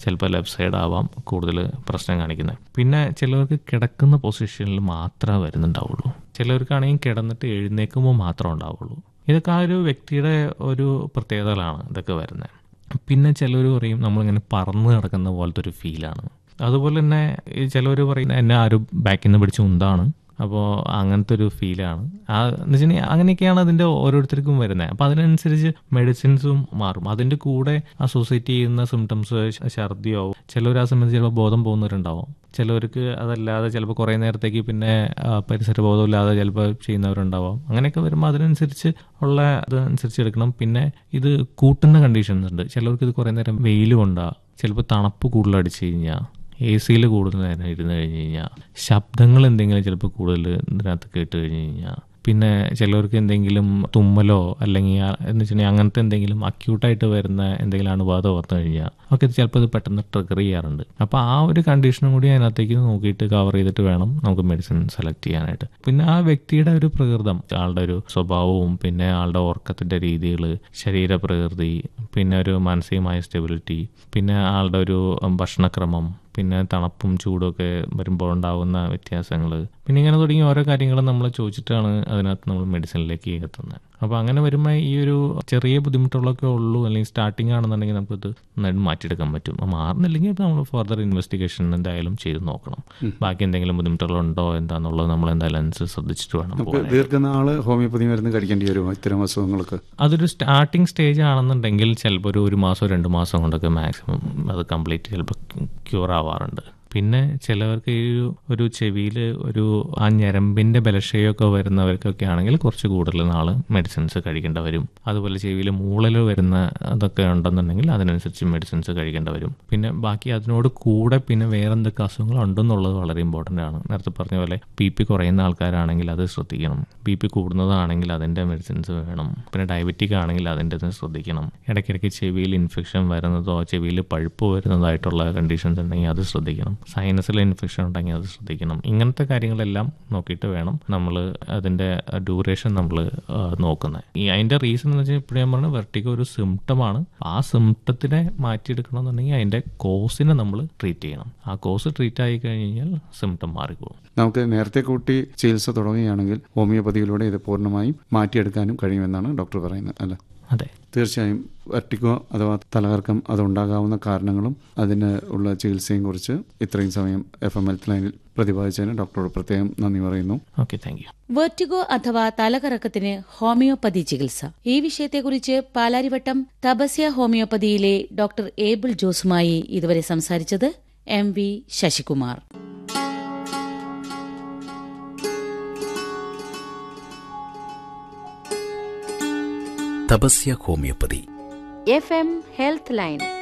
ചിലപ്പോൾ left side ആവാം കൂടുതൽ പ്രശ്നം കാണിക്കുന്നത് പിന്നെ ചിലവർക്ക് കിടക്കുന്ന പൊസിഷനിൽ മാത്രമേ വരുന്നുണ്ടാവുള്ളൂ ചിലവർക്കാണെങ്കിൽ കിടന്നിട്ട് എഴുന്നേൽക്കുമ്പോൾ മാത്രമേ ഉണ്ടാവുള്ളൂ ഇതൊക്കെ ആ ഒരു വ്യക്തിയുടെ ഒരു പ്രത്യേകതകളാണ് ഇതൊക്കെ വരുന്നത് പിന്നെ ചിലർ പറയും നമ്മളിങ്ങനെ പറന്ന് കിടക്കുന്ന പോലത്തെ ഒരു ഫീലാണ് അതുപോലെ തന്നെ ചിലവർ പറയും എന്നെ ആരും ബാക്കിൽ നിന്ന് പിടിച്ച് ഉന്താണ് അപ്പോൾ അങ്ങനത്തെ ഒരു ഫീലാണ് ആ എന്ന് വെച്ചിട്ടുണ്ടെങ്കിൽ അങ്ങനെയൊക്കെയാണ് അതിൻ്റെ ഓരോരുത്തർക്കും വരുന്നത് അപ്പോൾ അതിനനുസരിച്ച് മെഡിസിൻസും മാറും അതിൻ്റെ കൂടെ അസോസിയേറ്റ് ചെയ്യുന്ന സിംറ്റംസ് ഛർദിയോ ചിലവർ ആ സമയത്ത് ചിലപ്പോൾ ബോധം പോകുന്നവരുണ്ടാവും ചിലവർക്ക് അതല്ലാതെ ചിലപ്പോൾ കുറേ നേരത്തേക്ക് പിന്നെ ആ, പരിസരബോധം ഇല്ലാതെ ചിലപ്പോൾ ചെയ്യുന്നവരുണ്ടാവാം അങ്ങനെയൊക്കെ വരുമ്പോൾ അതിനനുസരിച്ച് ഉള്ള അതനുസരിച്ച് എടുക്കണം പിന്നെ ഇത് കൂട്ടുന്ന കണ്ടീഷൻസ് ഉണ്ട് ചിലവർക്ക് ഇത് കുറേ നേരം വെയിൽ കൊണ്ടാ ചിലപ്പോൾ തണുപ്പ് കൂടുതൽ അടിച്ചു കഴിഞ്ഞാൽ എ സിയിൽ കൂടുതൽ നേരം ഇരുന്ന് കഴിഞ്ഞ് കഴിഞ്ഞാൽ ശബ്ദങ്ങൾ എന്തെങ്കിലും ചിലപ്പോൾ കൂടുതൽ ഇതിനകത്ത് കേട്ട് കഴിഞ്ഞ് കഴിഞ്ഞാൽ പിന്നെ ചിലവർക്ക് എന്തെങ്കിലും തുമ്മലോ അല്ലെങ്കിൽ ആ- എന്ന് വെച്ചിട്ടുണ്ടെങ്കിൽ അങ്ങനത്തെ എന്തെങ്കിലും അക്യൂട്ടായിട്ട് വരുന്ന എന്തെങ്കിലും അണുബാധ വന്നു കഴിഞ്ഞാൽ ഒക്കെ ഇത് ചിലപ്പോൾ ഇത് പെട്ടെന്ന് ട്രിഗർ ചെയ്യാറുണ്ട് അപ്പോൾ ആ ഒരു കണ്ടീഷനും കൂടി അതിനകത്തേക്ക് നോക്കിയിട്ട് കവർ ചെയ്തിട്ട് വേണം നമുക്ക് മെഡിസിൻ സെലക്ട് ചെയ്യാനായിട്ട് പിന്നെ ആ വ്യക്തിയുടെ ഒരു പ്രകൃതം ആളുടെ ഒരു സ്വഭാവവും പിന്നെ ആളുടെ ഉറക്കത്തിൻ്റെ രീതികൾ ശരീരപ്രകൃതി പിന്നെ ഒരു മാനസികമായ സ്റ്റെബിലിറ്റി പിന്നെ ആളുടെ ഒരു ഉം, ഭക്ഷണക്രമം പിന്നെ തണുപ്പും ചൂടും ഒക്കെ വരുമ്പോൾ ഉണ്ടാകുന്ന വ്യത്യാസങ്ങൾ പിന്നെ ഇങ്ങനെ തുടങ്ങി ഓരോ കാര്യങ്ങളും നമ്മൾ ചോദിച്ചിട്ടാണ് അതിനകത്ത് നമ്മൾ മെഡിസിനിലേക്ക് എത്തുന്നത് അപ്പോൾ അങ്ങനെ വരുമ്പോൾ ഈ ഒരു ചെറിയ ബുദ്ധിമുട്ടുകളൊക്കെ ഉള്ളൂ അല്ലെങ്കിൽ സ്റ്റാർട്ടിംഗ് ആണെന്നുണ്ടെങ്കിൽ നമുക്കിത് നന്നായിട്ട് മാറ്റിയെടുക്കാൻ പറ്റും അപ്പോൾ മാറുന്നില്ലെങ്കിൽ ഇപ്പോൾ നമ്മൾ ഫർദർ ഇൻവെസ്റ്റിഗേഷൻ എന്തായാലും ചെയ്ത് നോക്കണം ബാക്കി എന്തെങ്കിലും ബുദ്ധിമുട്ടുകളുണ്ടോ എന്താണെന്നുള്ളത് നമ്മൾ എന്തായാലും അനുസരിച്ച് ശ്രദ്ധിച്ചിട്ട് വേണം നമുക്ക് പോകാൻ ദീർഘനാള് ഹോമിയോപ്പതി മരുന്ന് കഴിക്കേണ്ടി വരുമോ ഇത്തരം അസുഖങ്ങൾക്ക് അതൊരു സ്റ്റാർട്ടിംഗ് സ്റ്റേജ് ആണെന്നുണ്ടെങ്കിൽ ചിലപ്പോൾ ഒരു ഒരു മാസം രണ്ട് മാസം കൊണ്ടൊക്കെ മാക്സിമം അത് കംപ്ലീറ്റ് ചിലപ്പോൾ ക്യൂർ ആവാറുണ്ട് പിന്നെ ചിലവർക്ക് ഈ ഒരു ഒരു ചെവിയിൽ ഒരു ആ ഞരമ്പിൻ്റെ ബലക്ഷയമൊക്കെ വരുന്നവർക്കൊക്കെ ആണെങ്കിൽ കുറച്ച് കൂടുതൽ നാൾ മെഡിസിൻസ് കഴിക്കേണ്ട വരും അതുപോലെ ചെവിയിൽ മൂളൽ വരുന്ന അതൊക്കെ ഉണ്ടെന്നുണ്ടെങ്കിൽ അതിനനുസരിച്ച് മെഡിസിൻസ് കഴിക്കേണ്ട വരും പിന്നെ ബാക്കി അതിനോട് കൂടെ പിന്നെ വേറെ എന്തൊക്കെ അസുഖങ്ങൾ ഉണ്ടെന്നുള്ളത് വളരെ ഇമ്പോർട്ടൻ്റ് ആണ് നേരത്തെ പറഞ്ഞ പോലെ ബി പി കുറയുന്ന ആൾക്കാരാണെങ്കിൽ അത് ശ്രദ്ധിക്കണം ബി പി കൂടുന്നതാണെങ്കിൽ അതിൻ്റെ മെഡിസിൻസ് വേണം പിന്നെ ഡയബറ്റിക് ആണെങ്കിൽ അതിൻ്റെ ഇത് ശ്രദ്ധിക്കണം ഇടയ്ക്കിടയ്ക്ക് ചെവിയിൽ ഇൻഫെക്ഷൻ വരുന്നതോ ചെവിയിൽ പഴുപ്പ് വരുന്നതായിട്ടുള്ള കണ്ടീഷൻസ് ഉണ്ടെങ്കിൽ അത് ശ്രദ്ധിക്കണം സൈനസിൽ ഇൻഫെക്ഷൻ ഉണ്ടെങ്കിൽ അത് ശ്രദ്ധിക്കണം ഇങ്ങനത്തെ കാര്യങ്ങളെല്ലാം നോക്കിയിട്ട് വേണം നമ്മൾ അതിൻ്റെ ഡ്യൂറേഷൻ നമ്മൾ നോക്കുന്നത് ഈ അതിൻ്റെ റീസൺ എന്ന് വെച്ചാൽ ഇപ്പോഴും ഞാൻ പറഞ്ഞ വെർട്ടിഗോ ഒരു സിംറ്റമാണ് ആ സിംറ്റത്തിനെ മാറ്റിയെടുക്കണമെന്നുണ്ടെങ്കിൽ അതിൻ്റെ കോസിനെ നമ്മൾ ട്രീറ്റ് ചെയ്യണം ആ കോസ് ട്രീറ്റ് ആയി കഴിഞ്ഞ് കഴിഞ്ഞാൽ സിംറ്റം മാറിക്കോളും നമുക്ക് നേരത്തെ കൂട്ടി ചികിത്സ തുടങ്ങുകയാണെങ്കിൽ ഹോമിയോപ്പതിയിലൂടെ ഇത് പൂർണ്ണമായും മാറ്റിയെടുക്കാനും കഴിയുമെന്നാണ് ഡോക്ടർ പറയുന്നത് അല്ല അതെ തീർച്ചയായും വെർട്ടിഗോ അഥവാ തലകർക്കം അതുണ്ടാകാവുന്ന കാരണങ്ങളും അതിന് ഉള്ള ചികിത്സയും കുറിച്ച് ഇത്രയും സമയം എഫ് എം ഹെൽത്ത് ലൈനിൽ പ്രതിപാദിച്ചതിന് ഡോക്ടറോട് പ്രത്യേകം നന്ദി പറയുന്നു ഓക്കെ താങ്ക് യു വെർട്ടിഗോ അഥവാ തലകറക്കത്തിന് ഹോമിയോപ്പതി ചികിത്സ ഈ വിഷയത്തെക്കുറിച്ച് പാലാരിവട്ടം തപസ്യ ഹോമിയോപ്പതിയിലെ ഡോക്ടർ ഏബിൾ ജോസുമായി ഇതുവരെ സംസാരിച്ചത് M V Sasikumar Thapasya homeopathy F M health line